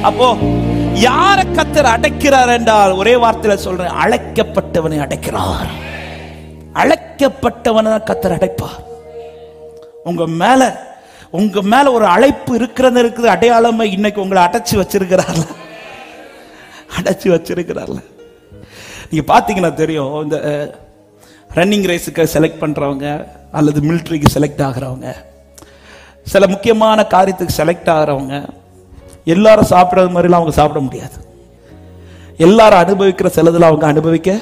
அப்போ யார கத்தர் அடைக்கிறார் என்றால் ஒரே வார்த்தையில சொல்றேன் அழைக்கப்பட்டவனை அடைக்கிறார் அழைக்கப்பட்டவனை தான் கத்தர் அடைப்பார் உங்க மேல உங்க மேல ஒரு அழைப்பு இருக்கிறது இருக்குது அடையாளமா இன்னைக்கு உங்களை அடைச்சு வச்சிருக்கிறார்ல அடைச்சு வச்சிருக்கிறார்ல நீங்க பாத்தீங்கன்னா தெரியும் இந்த ரன்னிங் ரேஸுக்கு செலக்ட் பண்றவங்க அல்லது மிலிட்ரிக்கு செலக்ட் ஆகுறவங்க சில முக்கியமான காரியத்துக்கு செலக்ட் ஆகுறவங்க எல்லாரும் சாப்பிடுறது மாதிரிலாம் அவங்க சாப்பிட முடியாது எல்லாரும் அனுபவிக்கிற சிலதுல அவங்க அனுபவிக்க